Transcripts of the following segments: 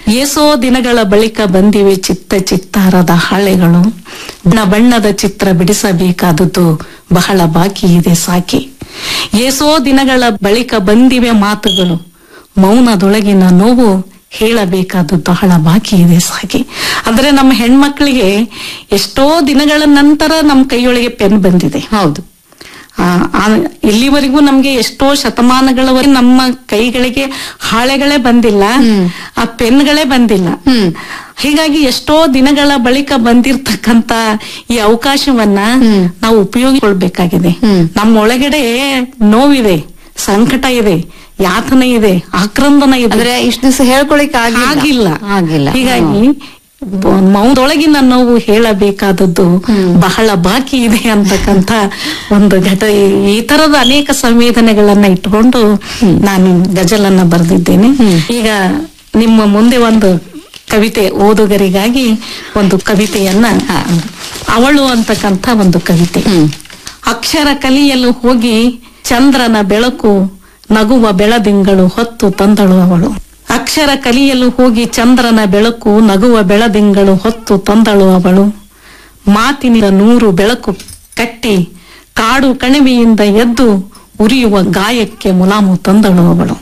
ಏಸೋ ದಿನಗಳ ಬಳಿಕ ಬಂದಿವೆ ಚಿತ್ತ ಚಿತ್ತಾರದ ಹಾಳೆಗಳು ಬಣ್ಣ ಬಣ್ಣದ ಚಿತ್ರ ಬಿಡಿಸಬೇಕಾದದ್ದು ಬಹಳ ಬಾಕಿ ಇದೆ ಸಾಕಿ ಏಸೋ ದಿನಗಳ ಬಳಿಕ ಬಂದಿವೆ ಮಾತುಗಳು ಮೌನದೊಳಗಿನ ನೋವು ಹೇಳಬೇಕಾದದ್ದು ಬಹಳ ಬಾಕಿ ಇದೆ ಸಾಕಿ ಅಂದ್ರೆ ನಮ್ಮ ಹೆಣ್ಮಕ್ಳಿಗೆ ಎಷ್ಟೋ ದಿನಗಳ ನಂತರ ನಮ್ಮ ಕೈಯೊಳಗೆ ಪೆನ್ ಬಂದಿದೆ ಹೌದು ಆ, ಆ, ಇಲ್ಲಿವರೆಗೂ ನಮ್ಗೆ ಎಷ್ಟೋ ಶತಮಾನಗಳವರೆಗೆ ನಮ್ಮ ಕೈಗಳಿಗೆ ಹಾಳೆಗಳೇ ಬಂದಿಲ್ಲ ಆ ಪೆನ್ಗಳೇ ಬಂದಿಲ್ಲ ಹ್ಮ್. ಹೀಗಾಗಿ ಎಷ್ಟೋ ದಿನಗಳ ಬಳಿಕ ಬಂದಿರ್ತಕ್ಕಂತ ಈ ಅವಕಾಶವನ್ನ ನಾವು ಉಪಯೋಗಿಸ್ಕೊಳ್ಬೇಕಾಗಿದೆ ಹ್ಮ್. ನಮ್ಮ ಒಳಗಡೆ ನೋವಿದೆ ಸಂಕಟ ಇದೆ ಯಾತನೆ ಇದೆ ಆಕ್ರಂದನ ಇದೆ ಅಂದ್ರೆ ಇಷ್ಟು ದಿವಸ ಹೇಳ್ಕೊಳಿಕ್ ಆಗಿಲ್ಲ ಆಗಿಲ್ಲ ಆಗಿಲ್ಲ ಹೀಗಾಗಿ ಬ- ಮೌನದೊಳಗಿನ ನೋವು ಹೇಳಬೇಕಾದದ್ದು ಬಹಳ ಬಾಕಿ ಇದೆ ಅಂತಕ್ಕಂತ ಒಂದು ಘಟ ಈ ತರದ ಅನೇಕ ಸಂವೇದನೆಗಳನ್ನ ಇಟ್ಕೊಂಡು ನಾನು ಗಜಲನ್ನ ಬರೆದಿದ್ದೇನೆ ಈಗ ನಿಮ್ಮ ಮುಂದೆ ಒಂದು ಕವಿತೆ ಓದುಗರಿಗಾಗಿ ಒಂದು ಕವಿತೆಯನ್ನ ಅವಳು ಅಂತಕ್ಕಂಥ ಒಂದು ಕವಿತೆ ಅಕ್ಷರ ಕಲಿಯಲು ಹೋಗಿ ಚಂದ್ರನ ಬೆಳಕು ನಗುವ ಬೆಳದಿಂಗಳು ಹೊತ್ತು ತಂದಳು ಅವಳು ಅಕ್ಷರ ಕಲಿಯಲು ಹೋಗಿ ಚಂದ್ರನ ಬೆಳಕು ನಗುವ ಬೆಳದಿಂಗಳು ಹೊತ್ತು ತಂದಳು ಅವಳು ಮಾತಿನ ನೂರು ಬೆಳಕು ಕಟ್ಟಿ ಕಾಡು ಕಣಿವೆಯಿಂದ ಎದ್ದು ಉರಿಯುವ ಗಾಯಕ್ಕೆ ಮುಲಾಮು ತಂದಳು ಅವಳು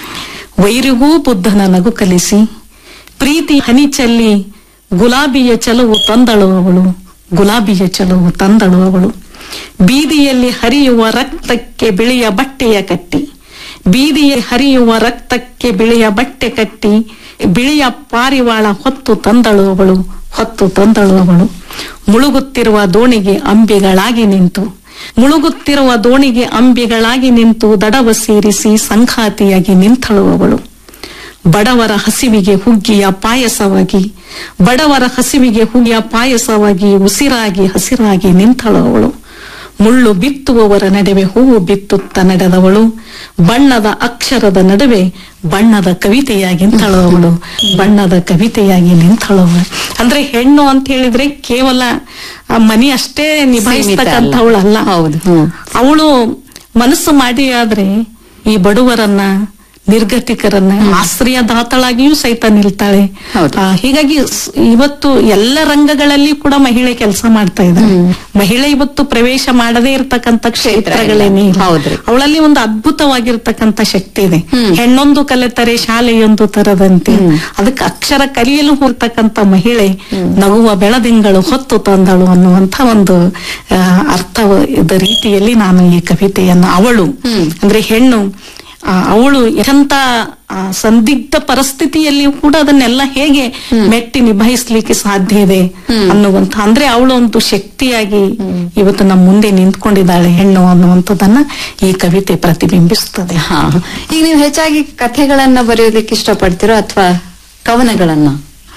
ವೈರಿಗೂ ಬುದ್ಧನ ನಗು ಕಲಿಸಿ ಪ್ರೀತಿ ಹನಿ ಚೆಲ್ಲಿ ಗುಲಾಬಿಯ ಚಲುವು ತಂದಳು ಅವಳು ಗುಲಾಬಿಯ ಚಲುವು ತಂದಳು ಅವಳು ಬೀದಿಯಲ್ಲಿ ಹರಿಯುವ ರಕ್ತಕ್ಕೆ ಬಿಳಿಯ ಬಟ್ಟೆಯ ಕಟ್ಟಿ ಬೀದಿಯಲ್ಲಿ ಹರಿಯುವ ರಕ್ತಕ್ಕೆ ಬಿಳಿಯ ಬಟ್ಟೆ ಕಟ್ಟಿ ಬಿಳಿಯ ಪಾರಿವಾಳ ಹೊತ್ತು ತಂದಳು ಅವಳು ಹೊತ್ತು ತಂದಳು ಅವಳು ಮುಳುಗುತ್ತಿರುವ ದೋಣಿಗೆ ಅಂಬಿಗಳಾಗಿ ನಿಂತು ಮುಳುಗುತ್ತಿರುವ ದೋಣಿಗೆ ಅಂಬಿಗಳಾಗಿ ನಿಂತು ದಡವ ಸೇರಿಸಿ ಸಂಘಾತಿಯಾಗಿ ನಿಂತಳು ಅವಳು ಬಡವರ ಹಸಿವಿಗೆ ಹುಗ್ಗಿಯ ಪಾಯಸವಾಗಿ ಬಡವರ ಹಸಿವಿಗೆ ಹುಗ್ಗಿಯ ಪಾಯಸವಾಗಿ ಉಸಿರಾಗಿ ಹಸಿರಾಗಿ ನಿಂತಳು ಅವಳು ಮುಳ್ಳು ಬಿತ್ತುವವರ ನಡುವೆ ಹೂವು ಬಿತ್ತುತ್ತ ನಡೆದವಳು ಬಣ್ಣದ ಅಕ್ಷರದ ನಡುವೆ ಬಣ್ಣದ ಕವಿತೆಯಾಗಿ ನಿಂತಳು ಅವಳು ಬಣ್ಣದ ಕವಿತೆಯಾಗಿ ನಿಂತಳು ಅವಳು ಅಂದ್ರೆ ಹೆಣ್ಣು ಅಂತ ಹೇಳಿದ್ರೆ ಕೇವಲ ಆ ಮನಿ ಅಷ್ಟೇ ನಿಭಾಯಿಸ್ತಕ್ಕಂಥವಳಲ್ಲ ಹೌದು ಹ್ಮ್ ಅವಳು ಮನಸ್ಸು ಮಾಡಿ ಆದ್ರೆ ಈ ಬಡವರನ್ನ ನಿರ್ಗತಿಕರನ್ನ ಆಶ್ರಯದಾತಳಾಗಿಯೂ ಸಹಿತ ನಿಲ್ತಾಳೆ ಹೌದು. ಆ, ಹೀಗಾಗಿ ಸ್- ಇವತ್ತು ಎಲ್ಲ ರಂಗಗಳಲ್ಲಿ ಕೂಡ ಮಹಿಳೆ ಕೆಲಸ ಮಾಡ್ತಾ ಇದ್ದಾಳೆ ಮಹಿಳೆ ಇವತ್ತು ಪ್ರವೇಶ ಮಾಡದೇ ಇರತಕ್ಕಂತ ಕ್ಷೇತ್ರಗಳೇನೇ ಇಲ್ಲ. ಹೌದ್ರಿ. ಅವಳಲ್ಲಿ ಒಂದು ಅದ್ಭುತವಾಗಿರ್ತಕ್ಕಂತ ಶಕ್ತಿ ಇದೆ ಹೆಣ್ಣೊಂದು ಕಲಿತರೆ ಶಾಲೆಯೊಂದು ತರದಂತೆ ಅದಕ್ಕೆ ಅಕ್ಷರ ಕಲಿಯಲು ಹೋಗ್ತಕ್ಕಂತ ಮಹಿಳೆ ನಗುವ ಬೆಳದಿಂಗಳು ಹೊತ್ತು ತಂದಳು ಅನ್ನುವಂತ ಒಂದು ಆ, ಅರ್ಥದ ರೀತಿಯಲ್ಲಿ ನಾನು ಈ ಕವಿತೆಯನ್ನು ಅವಳು ಅಂದ್ರೆ ಹೆಣ್ಣು ಆ, ಅವಳು ಎಂತ ಆ, ಸಂದಿಗ್ಧ ಪರಿಸ್ಥಿತಿಯಲ್ಲಿಯೂ ಕೂಡ ಅದನ್ನೆಲ್ಲ ಹೇಗೆ ಮೆಟ್ಟಿ ನಿಭಾಯಿಸ್ಲಿಕ್ಕೆ ಸಾಧ್ಯ ಇದೆ ಅನ್ನುವಂತ ಅಂದ್ರೆ ಅವಳು ಒಂದು ಶಕ್ತಿಯಾಗಿ ಇವತ್ತು ನಮ್ಮ ಮುಂದೆ ನಿಂತ್ಕೊಂಡಿದ್ದಾಳೆ ಹೆಣ್ಣು ಅನ್ನುವಂಥದ್ದನ್ನ ಈ ಕವಿತೆ ಪ್ರತಿಬಿಂಬಿಸ್ತದೆ ಹಾ ಈಗ ನೀವು ಹೆಚ್ಚಾಗಿ ಕಥೆಗಳನ್ನ ಬರೆಯೋದಕ್ಕೆ ಇಷ್ಟಪಡ್ತೀರೋ ಅಥವಾ ಕವನಗಳನ್ನ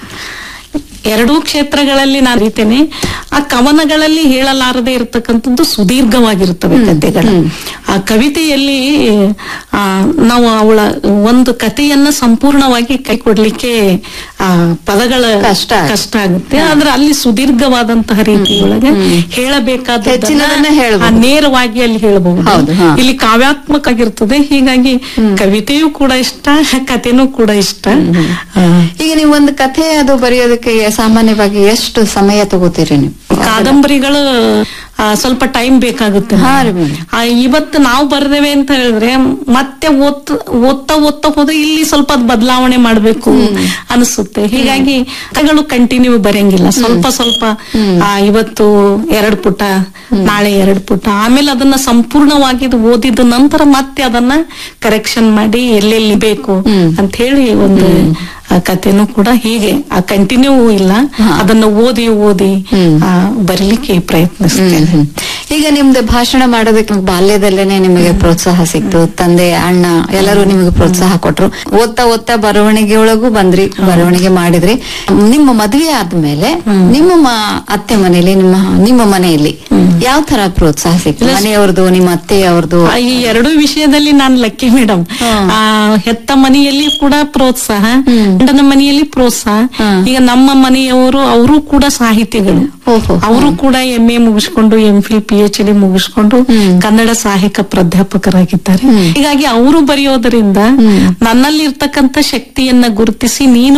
ಎರಡೂ ಕ್ಷೇತ್ರಗಳಲ್ಲಿ ನಾನು ರೀತೇನೆ ಆ ಕವನಗಳಲ್ಲಿ ಹೇಳಲಾರದೆ ಇರತಕ್ಕಂಥದ್ದು ಸುದೀರ್ಘವಾಗಿರುತ್ತವೆ ಕಥೆಗಳು ಆ ಕವಿತೆಯಲ್ಲಿ ಆ, ನಾವು ಅವಳ ಒಂದು ಕಥೆಯನ್ನ ಸಂಪೂರ್ಣವಾಗಿ ಕೈ ಕೊಡ್ಲಿಕ್ಕೆ ಆ ಪದಗಳ ಕಷ್ಟ ಆಗುತ್ತೆ. ಕಷ್ಟ ಆಗುತ್ತೆ ಆದ್ರೆ ಅಲ್ಲಿ ಸುದೀರ್ಘವಾದಂತಹ ರೀತಿಯೊಳಗೆ ಹೇಳಬೇಕಾದ ಹೆಚ್ಚಿನದನ್ನ ಹೇಳ್ಬೋದು. ನೇರವಾಗಿ ಅಲ್ಲಿ ಹೇಳಬಹುದು ಹೌದು, ಹಾ. ಇಲ್ಲಿ ಕಾವ್ಯಾತ್ಮಕ ಆಗಿರ್ತದೆ ಹೀಗಾಗಿ ಕವಿತೆಯೂ ಕೂಡ ಇಷ್ಟ ಕಥೆನೂ ಕೂಡ ಇಷ್ಟ ಆ, ಈಗ ನೀವು ಒಂದು ಕಥೆ ಅದು ಬರೆಯೋದಕ್ಕೆ ಸಾಮಾನ್ಯವಾಗಿ ಎಷ್ಟು ಸಮಯ ತಗೋತೀರಿ ನೀವು ಕಾದಂಬರಿಗಳು ಆ, ಸ್ವಲ್ಪ ಟೈಮ್ ಬೇಕಾಗುತ್ತೆ ಹಾ ರೀ ಮೇಡಮ್. ಆ, ಇವತ್ತು ನಾವು ಬರ್ದೇವೆ ಅಂತ ಹೇಳಿದ್ರೆ ಮತ್ತೆ ಓದ್ ಓದ್ತಾ ಓದ್ತಾ ಹೋದ್ರೆ ಇಲ್ಲಿ ಸ್ವಲ್ಪ ಅದ್ ಬದಲಾವಣೆ ಮಾಡ್ಬೇಕು ಅನಿಸುತ್ತೆ ಹೀಗಾಗಿ ಕಥೆಗಳು ಕಂಟಿನ್ಯೂ ಬರೆಯಂಗಿಲ್ಲ ಸ್ವಲ್ಪ ಸ್ವಲ್ಪ ಆ, ಇವತ್ತು ಎರಡ್ ಪುಟ ನಾಳೆ ಎರಡ್ ಪುಟ ಆಮೇಲೆ ಅದನ್ನ ಸಂಪೂರ್ಣವಾಗಿ ಇದು ಓದಿದ ನಂತರ ಮತ್ತೆ ಅದನ್ನ ಕರೆಕ್ಷನ್ ಮಾಡಿ ಎಲ್ಲೆಲ್ಲಿ ಬೇಕು ಅಂತ ಹೇಳಿ ಒಂದು ಆ ಕಥೆನೂ ಕೂಡ ಹೀಗೆ ಆ ಕಂಟಿನ್ಯೂ ಇಲ್ಲ ಅದನ್ನ ಓದಿ ಓದಿ ಆ, ಬರೀಲಿಕ್ಕೆ ಪ್ರಯತ್ನಿಸ್ತೇನೆ ಹ್ಮ್. ಈಗ ನಿಮ್ದು ಭಾಷಣ ಮಾಡೋದಕ್ಕೆ ಬಾಲ್ಯದಲ್ಲೇನೆ ನಿಮಗೆ ಪ್ರೋತ್ಸಾಹ ಸಿಕ್ತು ತಂದೆ ಅಣ್ಣ ಎಲ್ಲರೂ ನಿಮಗೆ ಪ್ರೋತ್ಸಾಹ ಕೊಟ್ರು ಓದ್ತಾ ಓದ್ತಾ ಬರವಣಿಗೆ ಒಳಗೂ ಬಂದ್ರಿ ಬರವಣಿಗೆ ಮಾಡಿದ್ರಿ ನಿಮ್ಮ ಮದುವೆ ಆದ್ಮೇಲೆ ನಿಮ್ಮ ಮ- ಅತ್ತೆ ಮನೆಯಲ್ಲಿ ನಿಮ್ಮ ನಿಮ್ಮ ಮನೆಯಲ್ಲಿ ಯಾವ ತರ ಪ್ರೋತ್ಸಾಹ ಸಿಕ್ತು ಮನೆಯವ್ರದ್ದು ನಿಮ್ಮ ಅತ್ತೆಯವ್ರದ್ದು ಆ, ಈ ಎರಡೂ ವಿಷಯದಲ್ಲಿ ನಾನು ಲಕ್ಕಿ ಮೇಡಮ್ ಹ್ಮ್. ಆ ಹೆತ್ತ ಮನೆಯಲ್ಲಿ ಕೂಡ ಪ್ರೋತ್ಸಾಹ ಗಂಡನ ಮನೆಯಲ್ಲಿ ಪ್ರೋತ್ಸಾಹ ಹ್ಮ್. ಈಗ ನಮ್ಮ ಮನೆಯವರು ಅವರು ಕೂಡ ಸಾಹಿತಿಗಳು ಓಹೋ. ಅವರು ಕೂಡ ಎಂ ಎ ಮುಗಿಸ್ಕೊಂಡು M Phil P H D Kannada ಕನ್ನಡ ಸಹಾಯಕ ಪ್ರಾಧ್ಯಾಪಕರಾಗಿದ್ದಾರೆ ಹೀಗಾಗಿ ಅವರು ಬರೆಯೋದರಿಂದ ನನ್ನಲ್ಲಿ ಇರ್ತಕ್ಕಂಥ ಶಕ್ತಿಯನ್ನ ಗುರುತಿಸಿ ನೀನು